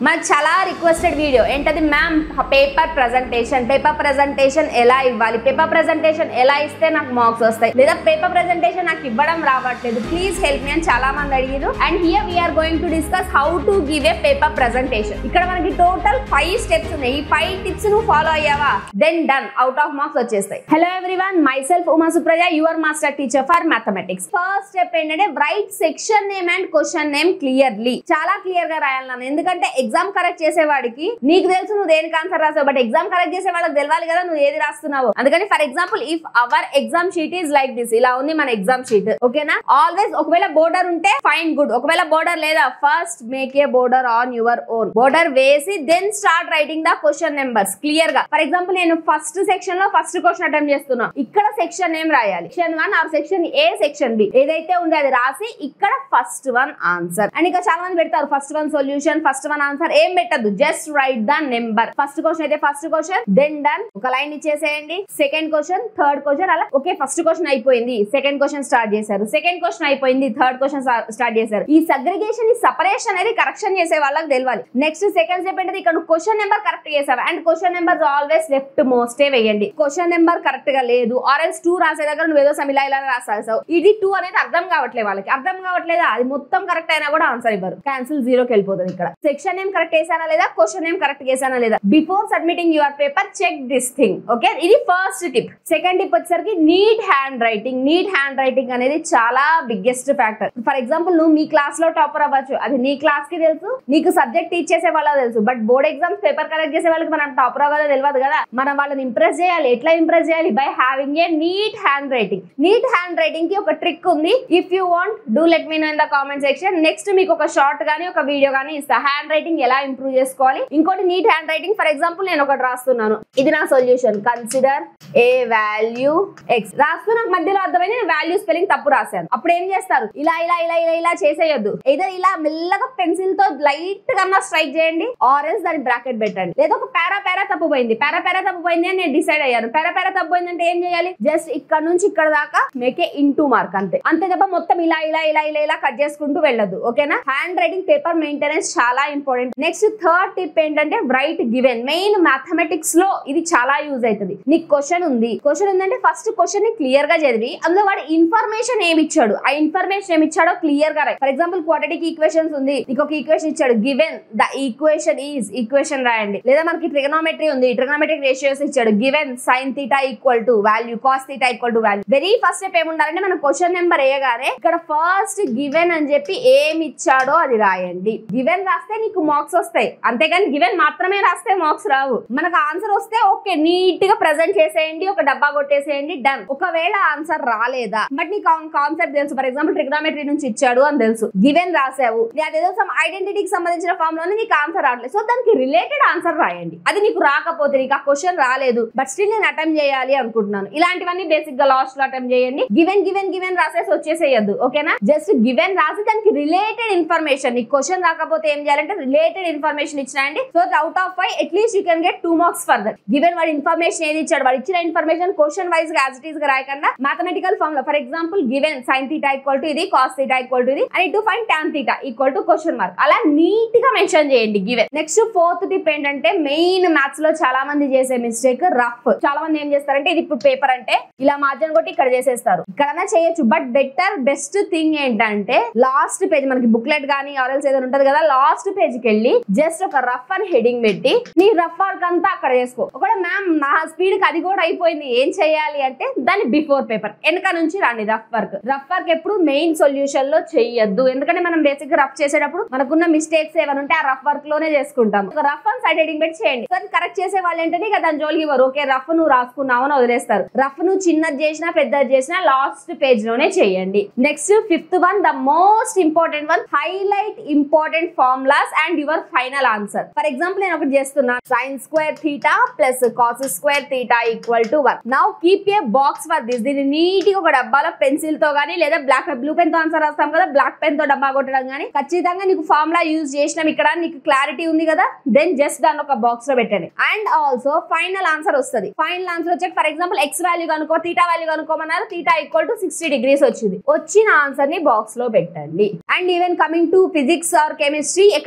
మనకు చాలా requested video ఏంటది ma'am paper presentation paper presentation ఎలా ఇవ్వాలి పేపర్ ప్రజెంటేషన్ ఎలా ఇస్తే నాకు మార్క్స్ వస్తాయి లేదా పేపర్ ప్రజెంటేషన్ నాకు ఇవ్వడం రావట్లేదు ప్లీజ్ హెల్ప్ మీ అని చాలా మంది అడిగారు and here we are going to discuss how to give a paper presentation ఇక్కడ మనకి టోటల్ ఫైవ్ స్టెప్స్ ఉన్నాయి ఈ ఫైవ్ టిప్స్ నువ్వు ఫాలో అయ్యావా then done out of marks వచ్చేస్తాయి hello everyone myself Uma Supraja your master teacher for mathematics first step ఏంటంటే write section name and question name clearly చాలా clear గా రాయాలి నాన్న ఎందుకంటే ఎగ్జామ్ కరెక్ట్ చేసేవాడికి నీకు తెలుసు నువ్వు దేనికి ఆన్సర్ రాసావు బట్ ఎగ్జామ్ కరెక్ట్ చేసే వాళ్ళకి తెలియాలి కదా నువ్వు ఏది రాస్తున్నావు అందుకని for example if our exam sheet is like this ఇలా ఉంది మన ఎగ్జామ్ షీట్ ఓకేనా ఆల్వేస్ ఒకవేళ బోర్డర్ ఉంటే ఫైన్ గుడ్ ఒకవేళ బోర్డర్ లేదా first make a border on your own border వేసి then start writing the question numbers clear గా ఫర్ ఎగ్జాంపుల్ నేను ఫస్ట్ సెక్షన్ లో ఫస్ట్ క్వశ్చన్ అటెంప్ట్ చేస్తున్నా ఇక్కడ సెక్షన్ ఏం రాయాలి section one or section A section B ఏదైతే ఉందో అది రాసి ఇక్కడ ఫస్ట్ వన్ ఆన్సర్ అండ్ ఇక చాలా మంది పెడతారు first one solution first one answer ఏం పెట్టద్దు just write the number first question అయితే ఫస్ట్ క్వశ్చన్ దెన్ డన్ ఒక లైన్ ఇచ్చేసేయండి సెకండ్ క్వశ్చన్ థర్డ్ క్వశ్చన్ అలా ఓకే ఫస్ట్ క్వశ్చన్ అయిపోయింది సెకండ్ క్వశ్చన్ స్టార్ట్ చేశారు సెకండ్ క్వశ్చన్ అయిపోయింది థర్డ్ క్వశ్చన్ స్టార్ట్ చేశారు ఈ సగ్రిగేషన్ ఈ సపరేషన్ అనేది కరెక్షన్ చేసే వాళ్ళకి తెలియాలి నెక్స్ట్ సెకండ్ స్టెప్ ఏంటంటే ఇక్కడ క్వశ్చన్ నెంబర్ కరెక్ట్ చేసావు and question number always left మోస్టే వేయండి క్వశ్చన్ నెంబర్ కరెక్ట్ గా లేదు ఆర్ఎల్స్ టూ రాసే దగ్గర నువ్వు ఏదో సమిలా ఇలా రాసావు ఇది టూ అనేది అర్థం కావట్లేదు వాళ్ళకి అర్థం కావట్లేదా అది మొత్తం కరెక్ట్ అయినా కూడా ఆన్సర్ ఇవ్వరు క్యాన్సిల్ జీరోకి వెళ్ళిపోతుంది ఇక్కడ సెక్షన్ నేమ్ కరెక్ట్ చేశానా లేదా క్వశ్చన్ నేమ్ కరెక్ట్ చేశానా లేదా before submitting your paper check this thing okay ఇది ఫస్ట్ టిప్ సెకండ్ టిప్ వచ్చేసరికి neat handwriting neat handwriting అనేది చాలా బిగ్గెస్ట్ ఫ్యాక్టర్ ఫర్ ఎగ్జాంపుల్ నువ్వు మీ క్లాస్ లో టాపర్ అవ్వచ్చు అది నీ క్లాస్ కి తెలుసు నీకు సబ్జెక్ట్ టీచ్ చేసే వాళ్ళకి తెలుసు but board exams paper correct చేసే వాళ్ళకి మనం టాపర్ అవ్వాలో తెలియదు కదా మనం వాళ్ళని ఇంప్రెస్ చేయాలి ఎట్లా ఇంప్రెస్ చేయాలి by having a neat handwriting neat handwriting కి ఒక ట్రిక్ ఉంది if you want do let me know in the comment section next మీకు ఒక షార్ట్ గానీ ఒక వీడియో గానీ ఇస్తా హ్యాండ్ రైటింగ్ ఎలా ఇంప్రూవ్ చేసుకోవాలి ఇంకోటి neat handwriting for example నేను ఒకటి రాస్తున్నాను ఇది నా solution consider a value X రాస్తున్న మధ్యలో అర్థమైంది నేను వాల్యూ స్పెల్లింగ్ తప్పు రాశాను అప్పుడు ఏం చేస్తారు ఇలా ఇలా ఇలా ఇలా ఇలా చేసేయొద్దు ఏదో ఇలా మెల్లగా పెన్సిల్ తో లైట్ గా స్ట్రైక్ చేయండి ఆరెంజ్ దాని బ్రాకెట్ పెట్టండి లేదా ఒక పారా పారా తప్పిపోయింది పారా పారా తప్పిపోయింది అని నేను డిసైడ్ అయ్యాను పారా పారా తప్పిపోయింది అంటే ఏం చేయాలి జస్ట్ ఇక్కడ నుంచి ఇక్కడ దాకా మేకే ఇంటూ మార్క్ అంతే అంతే తప్ప మొత్తం ఇలా ఇలా ఇలా ఇలా ఇలా కట్ చేసుకుంటూ వెళ్ళదు ఓకేనా హ్యాండ్ రైటింగ్ పేపర్ మెయింటెనెన్స్ చాలా ఇంపార్టెంట్ నెక్స్ట్ థర్డ్ టిప్ ఏంటంటే రైట్ గివెన్ మెయిన్ మ్యాథమెటిక్స్ లో ఇది చాలా యూజ్ అవుతుంది నీకు క్వశ్చన్ ఉంది క్వశ్చన్ ఉందంటే ఫస్ట్ క్వశ్చన్ ని క్లియర్ గా చదివి అందులో వాడు ఇన్ఫర్మేషన్ ఏమి ఇచ్చాడు ఆ ఇన్ఫర్మేషన్ ఏమి ఇచ్చాడో క్లియర్ గా రాయి ఫర్ ఎగ్జాంపుల్ క్వాడ్రటిక్ ఈక్వేషన్స్ ఉంది నీకు ఒక ఈక్వేషన్ ఇచ్చాడు given the equation is equation రాయండి లేదా మనకి ట్రిగనోమెట్రీ ఉంది ట్రిగనోమెట్రిక్ రేషియోస్ ఇచ్చాడు given sine theta equal to value cos theta equal to value very first step ఏముండాలంటే మనం క్వశ్చన్ నెంబర్ వేయగానే ఇక్కడ ఫస్ట్ గివెన్ అని చెప్పి ఏమి ఇచ్చాడో అది రాయండి గివెన్ రాస్తే నీకు మార్క్స్ వస్తాయి అంతేగాని గివెన్ మాత్రమే రాస్తే మార్క్స్ రావు మనకు ఆన్సర్ వస్తే ఓకే నీట్ గా ప్రెజెంట్ చేసేయండి ఒక డబ్బా కొట్టేసేయండి డన్ ఒకవేళ ఆన్సర్ రాలేదా బట్ నీకు కాన్సెప్ట్ తెలుసు ఫర్ ఎగ్జాంపుల్ ట్రిగ్నామెట్రీ నుంచి ఇచ్చాడు అని తెలుసు గివెన్ రాసావు అదేదో సమ్ ఐడెంటిటీకి సంబంధించిన ఫామ్ లోనే నీకు ఆన్సర్ రావట్లేదు సో దానికి రిలేటెడ్ ఆన్సర్ రాయండి అది నీకు రాకపోతే నీకు ఆ క్వశ్చన్ రాలేదు బట్ స్టిల్ నేను అటెంప్ట్ చేయాలి అనుకుంటున్నాను ఇలాంటివన్నీ బేసిక్ గా లాస్ట్ లో అటెంప్ట్ చేయండి గివెన్ గివెన్ గివెన్ రాసేసి వచ్చేసేయద్దు ఓకేనా జస్ట్ గివెన్ రాసి దానికి రిలేటెడ్ ఇన్ఫర్మేషన్ నీకు క్వశ్చన్ రాకపోతే ఏం చేయాలంటే రిలేటెడ్ ఇన్ఫర్మేషన్ ఇచ్చినాయండి so out of five at least you can get two marks further given వాడు ఇన్ఫర్మేషన్ ఏది ఇచ్చాడు వాడు ఇచ్చిన ఇన్ఫర్మేషన్ క్వశ్చన్ వైజ్ గా యాజ్ ఇట్ ఈస్ గా రాయకుండా మాథమెటికల్ ఫామ్ లో for example given sine theta equal to ఇది కాస్ థీటా ఈక్వల్ టు ఇది and to find tan theta equal to question mark అలా నీట్ గా మెన్షన్ చేయండి గివెన్ నెక్స్ట్ ఫోర్త్ టిప్ ఏంటంటే main maths లో చాలా మంది చేసే మిస్టేక్ రఫ్ చాలా మంది ఏం చేస్తారంటే ఇది ఇప్పుడు పేపర్ అంటే ఇలా మార్జిన్ కొట్టి ఇక్కడ చేసేస్తారు ఇక్కడన్నా చేయొచ్చు బట్ బెటర్ బెస్ట్ థింగ్ ఏంటంటే లాస్ట్ పేజ్ మనకి బుక్లెట్ కానీ ఆర్ఎల్స్ ఏదైనా ఉంటది కదా లాస్ట్ పేజ్ కి వెళ్ళి జస్ట్ ఒక రఫ్ అని హెడింగ్ పెట్టి నీ రఫ్ వర్క్ అంతా అక్కడ చేసుకో ఒకవేళ మ్యామ్ నా స్పీడ్ కి అది కూడా అయిపోయింది ఏం చేయాలి అంటే దాని బిఫోర్ పేపర్ వెనక నుంచి రాండి రఫ్ వర్క్ రఫ్ వర్క్ ఎప్పుడు మెయిన్ సొల్యూషన్ లో చెయ్యొద్దు ఎందుకంటే మనం బేసిక్ గా రఫ్ చేసేటప్పుడు మనకున్న మిస్టేక్స్ ఏమైనా ఉంటే ఆ రఫ్ వర్క్ లోనే చేసుకుంటాం ఒక రఫ్ అండ్ సైడ్ హెడింగ్ పెట్టి చేయండి సో కరెక్ట్ చేసే వాళ్ళు ఏంటంటే ఇక దాని జోలికి ఇవ్వరు ఓకే రఫ్ నువ్వు రాసుకున్నావు అని వదిలేస్తారు రఫ్ నువ్వు చిన్నది చేసినా పెద్దది చేసినా లాస్ట్ పేజ్ లోనే చేయండి next fifth one the most important one highlight important formulas and your final answer for example నేను ఒకటి చేస్తున్నా sine square theta plus cos square theta equal to one now keep a box for this దీన్ని neat గా ఒక డబ్బాలో pencil తో గానీ లేదా బ్లాక్ బ్లూ పెన్ తో ఆన్సర్ రాస్తాం కదా బ్లాక్ పెన్ తో డబ్బా కొట్టడం కానీ ఖచ్చితంగా నీకు ఫార్ములా యూజ్ చేసినాం ఇక్కడ నీకు క్లారిటీ ఉంది కదా దెన్ జస్ట్ దాన్ని ఒక బాక్స్ లో పెట్టండి అండ్ ఆల్సో ఫైనల్ ఆన్సర్ వస్తుంది ఫైనల్ ఆన్సర్ వచ్చాక ఫర్ ఎగ్జాంపుల్ ఎక్స్ వాల్యూ కనుక్కో తీటా వాల్యూ కనుక్కోమన్నారు theta equal to sixty degrees వచ్చింది వచ్చిన ఆన్సర్ ని బాక్స్ లో పెట్టండి and even coming to physics or chemistry ఎక్కడైనా యూ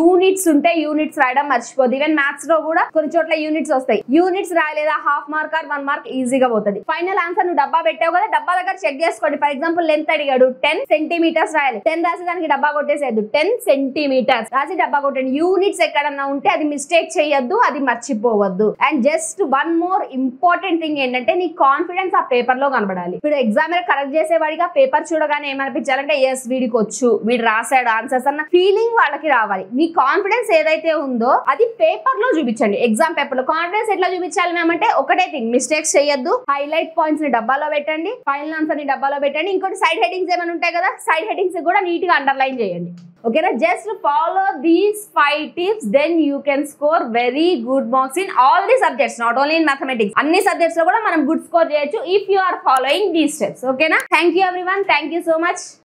యూనిట్స్ ఉంటే యూనిట్స్ రాయడం మర్చిపోదు ఈవెన్ మ్యాథ్స్ లో కూడా కొన్ని చోట్ల యూనిట్స్ వస్తాయి యూనిట్స్ రాయలేదా half mark or one mark ఈజీగా పోతుంది ఫైనల్ ఆన్సర్ నువ్వు డబ్బా పెట్టావు కదా డబ్బా దగ్గర చెక్ చేసుకోండి ఫర్ ఎగ్జాంపుల్ లెంత్ అడిగాడు టెన్ సెంటీమీటర్స్ రాయాలి టెన్ రాసి దానికి డబ్బా కొట్టేసేయద్దు టెన్ సెంటీమీటర్స్ రాసి డబ్బా కొట్టండి యూనిట్స్ ఎక్కడన్నా ఉంటే అది మిస్టేక్ చేయొద్దు అది మర్చిపోవద్దు and just one more important thing ఏంటంటే నీ కాన్ఫిడెన్స్ ఆ పేపర్ లో కనబడాలి ఇప్పుడు ఎగ్జామ్ కరెక్ట్ చేసేవాడిగా పేపర్ చూడగానే ఏమనిపించాలంటే ఎస్ వీడికి వచ్చు వీడు రాశాడు ఆన్సర్స్ అన్న ఫీలింగ్ వాళ్ళకి రావాలి మీ కాన్ఫిడెన్స్ ఏదైతే ఉందో అది పేపర్ లో చూపించండి ఎగ్జామ్ పేపర్ లో కాన్ఫిడెన్స్ ఎట్లా చూపించాలి మ్యామ్ అంటే ఒకటే థింగ్ మిస్టేక్స్ చేయొద్దు హైలైట్ పాయింట్స్ ని డబ్బాలో పెట్టండి ఫైనల్ ఆన్సర్ ని డబ్బాలో పెట్టండి ఇంకోటి సైడ్ హెడ్డింగ్స్ ఏమైనా ఉంటాయి కదా సైడ్ హెడ్డింగ్స్ కూడా నీట్ గా అండర్లైన్ చేయండి ఓకేనా just follow these five tips then you can score very good marks in all the subjects not only in mathematics అన్ని సబ్జెక్ట్స్ లో కూడా మనం గుడ్ స్కోర్ చేయొచ్చు if you are following these steps ఓకేనా thank you everyone thank you so much